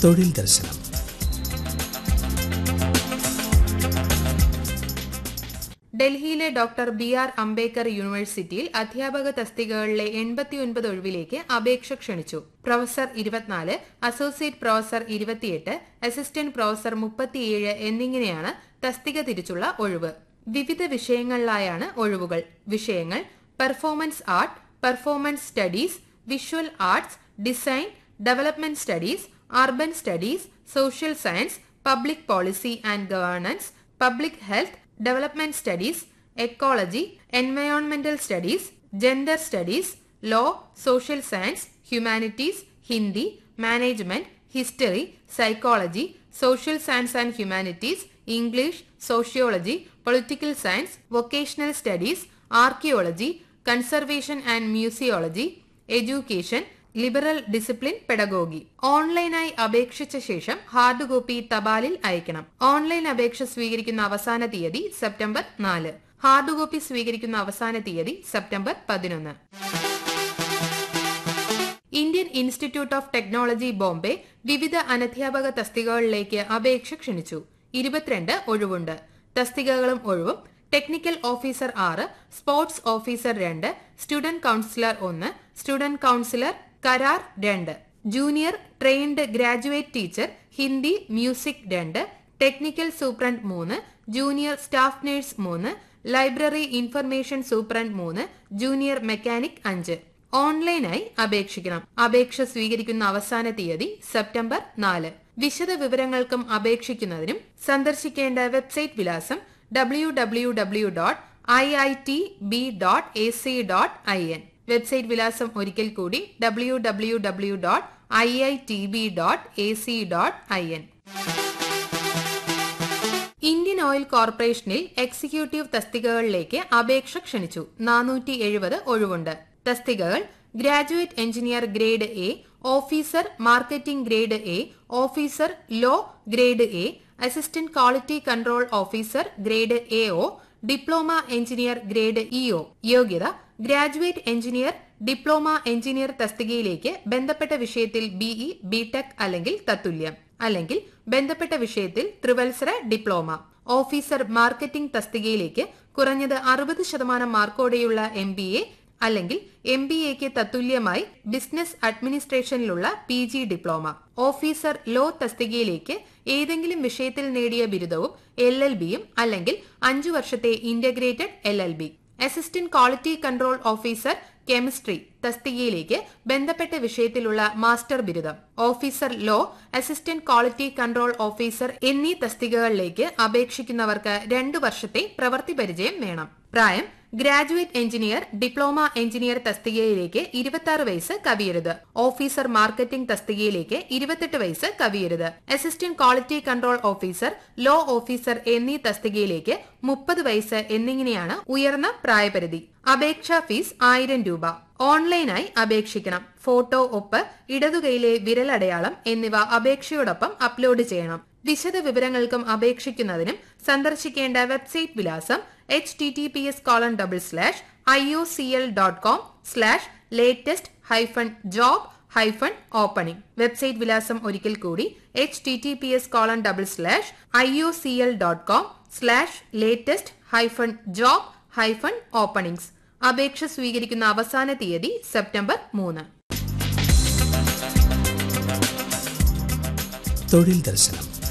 തൊഴിൽ ദർശനം ഡൽഹിയിലെ ഡോക്ടർ ബി ആർ അംബേദ്കർ യൂണിവേഴ്സിറ്റിയിൽ അധ്യാപക തസ്തികകളിലെ എൺപത്തിയൊൻപത് ഒഴിവിലേക്ക് അപേക്ഷ ക്ഷണിച്ചു പ്രൊഫസർ ഇരുപത്തിനാല് അസോസിയേറ്റ് പ്രൊഫസർ ഇരുപത്തിയെട്ട് അസിസ്റ്റന്റ് പ്രൊഫസർ മുപ്പത്തിയേഴ് എന്നിങ്ങനെയാണ് തസ്തിക തിരിച്ചുള്ള ഒഴിവ് വിവിധ വിഷയങ്ങളിലായാണ് ഒഴിവുകൾ വിഷയങ്ങൾ performance art performance studies visual arts design development studies urban studies social science public policy and governance public health development studies ecology എൻവയോൺമെന്റൽ studies gender studies law social science humanities Hindi management history psychology social science and humanities English sociology political science vocational studies archaeology conservation and museology education liberal discipline pedagogy ഓൺലൈനായി അപേക്ഷിച്ച ശേഷം hard copy തപാലിൽ അയക്കണം online അപേക്ഷ സ്വീകരിക്കുന്ന അവസാന തീയതി September നാല് hard copy സ്വീകരിക്കുന്ന അവസാന തീയതി സെപ്റ്റംബർ പതിനൊന്ന് Indian institute of technology Bombay വിവിധ അനധ്യാപക തസ്തികകളിലേക്ക് അപേക്ഷ ക്ഷണിച്ചു ഇരുപത്തിരണ്ട് ഒഴിവുണ്ട് തസ്തികകളും ഒഴിവും ടെക്നിക്കൽ ഓഫീസർ ആറ് സ്പോർട്സ് ഓഫീസർ രണ്ട് സ്റ്റുഡന്റ് കൌൺസിലർ ഒന്ന് സ്റ്റുഡന്റ് കൌൺസിലർ കരാർ രണ്ട് junior trained graduate teacher Hindi music രണ്ട് ടെക്നിക്കൽ സൂപ്രണ്ട് മൂന്ന് ജൂനിയർ സ്റ്റാഫ് നഴ്സ് മൂന്ന് ലൈബ്രറി ഇൻഫർമേഷൻ സൂപ്രണ്ട് മൂന്ന് ജൂനിയർ മെക്കാനിക് അഞ്ച് ഓൺലൈനായി അപേക്ഷിക്കണം അപേക്ഷ സ്വീകരിക്കുന്ന അവസാന തീയതി സെപ്റ്റംബർ നാല് വിശദ വിവരങ്ങൾക്കും അപേക്ഷിക്കുന്നതിനും സന്ദർശിക്കേണ്ട വെബ്സൈറ്റ് വിലാസം W W W dot I I T B dot A C dot I N website വിലാസം ഒരിക്കൽ കൂടി W W W dot I I T B dot A C dot I N Indian oil കോർപ്പറേഷനിൽ executive തസ്തികകളിലേക്ക് അപേക്ഷ ക്ഷണിച്ചു നാനൂറ്റി എഴുപത് ഒഴിവുണ്ട് തസ്തികകൾ graduate engineer grade A officer marketing grade A officer law grade A assistant quality control officer grade A O diploma engineer grade E O യോഗ്യത graduate engineer diploma engineer തസ്തികയിലേക്ക് ബന്ധപ്പെട്ട വിഷയത്തിൽ ബിഇ ബിടെക് അല്ലെങ്കിൽ തത്തുല്യം അല്ലെങ്കിൽ ബന്ധപ്പെട്ട വിഷയത്തിൽ ത്രിവത്സര ഡിപ്ലോമ ഓഫീസർ മാർക്കറ്റിംഗ് തസ്തികയിലേക്ക് കുറഞ്ഞത് അറുപത് ശതമാനം മാർക്കോടെയുള്ള എം ബി എ അല്ലെങ്കിൽ എം ബി എക്ക് തത്തുല്യമായി ബിസിനസ് അഡ്മിനിസ്ട്രേഷനിലുള്ള P G diploma officer law തസ്തികയിലേക്ക് ഏതെങ്കിലും വിഷയത്തിൽ നേടിയ ബിരുദവും എൽ എൽ ബിയും അല്ലെങ്കിൽ അഞ്ചു വർഷത്തെ integrated L L B assistant quality control officer chemistry തസ്തികയിലേക്ക് ബന്ധപ്പെട്ട വിഷയത്തിലുള്ള മാസ്റ്റർ ബിരുദം officer law assistant quality control officer എന്നീ തസ്തികകളിലേക്ക് അപേക്ഷിക്കുന്നവർക്ക് രണ്ടു വർഷത്തെ പ്രവൃത്തി പരിചയം വേണം പ്രായം ഗ്രാജുവേറ്റ് എഞ്ചിനീയർ ഡിപ്ലോമ എഞ്ചിനീയർ തസ്തികയിലേക്ക് ഇരുപത്തി വയസ്സ് കവിയരുത് ഓഫീസർ മാർക്കറ്റിംഗ് തസ്തികയിലേക്ക് ഇരുപത്തെട്ട് വയസ്സ് കവിയരുത് assistant quality control officer law officer എന്നീ തസ്തികയിലേക്ക് മുപ്പത് വയസ്സ് എന്നിങ്ങനെയാണ് ഉയർന്ന പ്രായപരിധി അപേക്ഷാ ഫീസ് ആയിരം രൂപ ഓൺലൈനായി അപേക്ഷിക്കണം ഫോട്ടോ ഒപ്പ് ഇടതുകൈയിലെ വിരലടയാളം എന്നിവ അപേക്ഷയോടൊപ്പം അപ്ലോഡ് ചെയ്യണം വിശദ വിവരങ്ങൾക്കും അപേക്ഷിക്കുന്നതിനും സന്ദർശിക്കേണ്ട വെബ്സൈറ്റ് വിലാസം H T T P S colon double slash I O C L dot com slash latest hyphen job hyphen opening website വിലാസം ഒരിക്കൽ കൂടി H T T P S colon double slash I O C L dot com slash latest hyphen job hyphen openings അപേക്ഷ സ്വീകരിക്കുന്ന അവസാന തീയതി September മൂന്ന് തൊഴിൽ ദർശനം